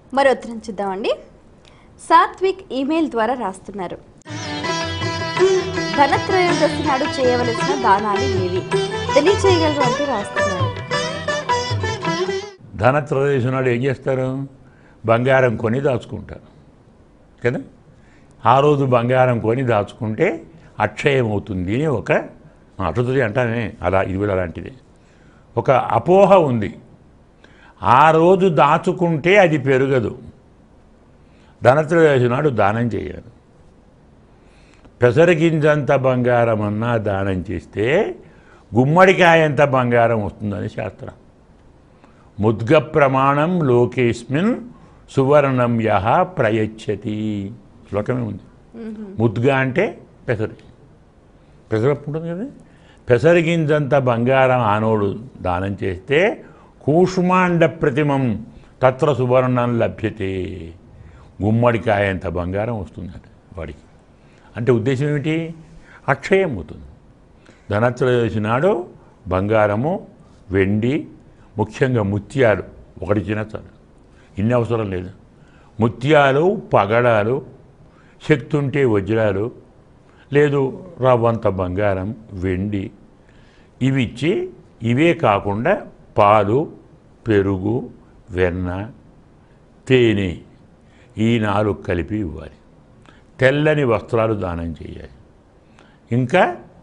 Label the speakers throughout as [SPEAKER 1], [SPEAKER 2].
[SPEAKER 1] మరో ఉత్తరం చూద్దామండి సాత్విక్ ఈమెయిల్ ద్వారా రాస్తున్నారు ధనత్రయోదశి నాడు చేయవలసిన దానాలు ఏవి తెలియచేయగలరు అంటూ రాస్తున్నారు
[SPEAKER 2] ధనత్రయోదశి నాడు ఏం చేస్తారు బంగారం కొని దాచుకుంటారు కదా ఆ రోజు బంగారం కొని దాచుకుంటే అక్షయం అవుతుంది అని ఒక అటుతుంది అంటానే అలా ఇది కూడా అలాంటిదే ఒక అపోహ ఉంది ఆ రోజు దాచుకుంటే అది పెరగదు ధనత్రయోదశి నాడు దానం చేయాలి పెసరగింజంత బంగారం అన్నా దానం చేస్తే గుమ్మడికాయంత బంగారం వస్తుందని శాస్త్రం ముద్గ ప్రమాణం లోకేస్మిన్ సువర్ణం యహ ప్రయచ్చతి శ్లోకమే ఉంది ముద్గ అంటే పెసరి పెసరప్పు ఉంటుంది కదా పెసరిగింజంత బంగారం ఆనోడు దానం చేస్తే కూష్మాండ ప్రతిమం తత్ర సువర్ణం లభ్యతే గుమ్మడికాయంత బంగారం వస్తుందట వాడికి అంటే ఉద్దేశం ఏమిటి అక్షయం అవుతుంది ధనత్రయోదశి నాడు బంగారము వెండి ముఖ్యంగా ముత్యాలు ఒకటి చిన్న చాలు ఇన్ని అవసరం లేదు ముత్యాలు పగడాలు శక్తి ఉంటే వజ్రాలు లేదు రవ్వంత బంగారం వెండి ఇవి ఇచ్చి ఇవే కాకుండా పాలు పెరుగు వెన్న తేనె ఈ నాలుగు కలిపి ఇవ్వాలి తెల్లని వస్త్రాలు దానం చేయాలి ఇంకా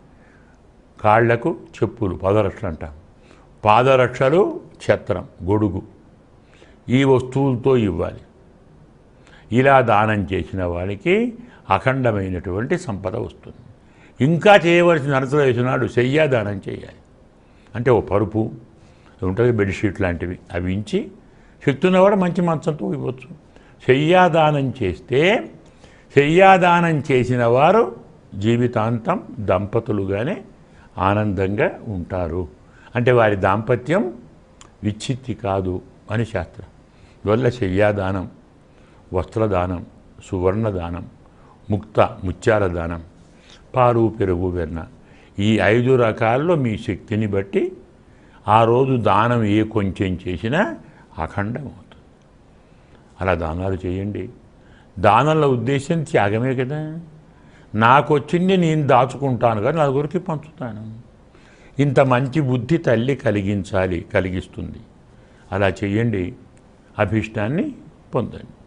[SPEAKER 2] కాళ్లకు చెప్పులు పాదరక్షలు అంటాం పాదరక్షలు ఛత్రం గొడుగు ఈ వస్తువులతో ఇవ్వాలి ఇలా దానం చేసిన వాడికి అఖండమైనటువంటి సంపద వస్తుంది ఇంకా చేయవలసిన అరసలు వేసినాడు శయ్యా దానం చేయాలి అంటే ఓ పరుపు ఉంటుంది బెడ్షీట్ లాంటివి అవి ఇచ్చి శక్తి ఉన్నవాడు మంచి మంచంతో ఇవ్వచ్చు శయ్యాదానం చేస్తే శయ్యాదానం చేసిన వారు జీవితాంతం దంపతులుగానే ఆనందంగా ఉంటారు అంటే వారి దాంపత్యం విచ్ఛిత్తి కాదు అని శాస్త్రం వల్ల శయ్యాదానం వస్త్రదానం సువర్ణదానం ముక్త ముత్యాల దానం పాలు పెరుగు వెన్న ఈ ఐదు రకాల్లో మీ శక్తిని బట్టి ఆ రోజు దానం ఏ కొంచెం చేసినా అఖండం అవుతుంది అలా దానాలు చేయండి దానంలో ఉద్దేశం త్యాగమే కదా నాకు వచ్చింది నేను దాచుకుంటాను కానీ నలుగురికి పంచుతాను ఇంత మంచి బుద్ధి తల్లి కలిగించాలి కలిగిస్తుంది అలా చేయండి అభిష్టాన్ని పొందండి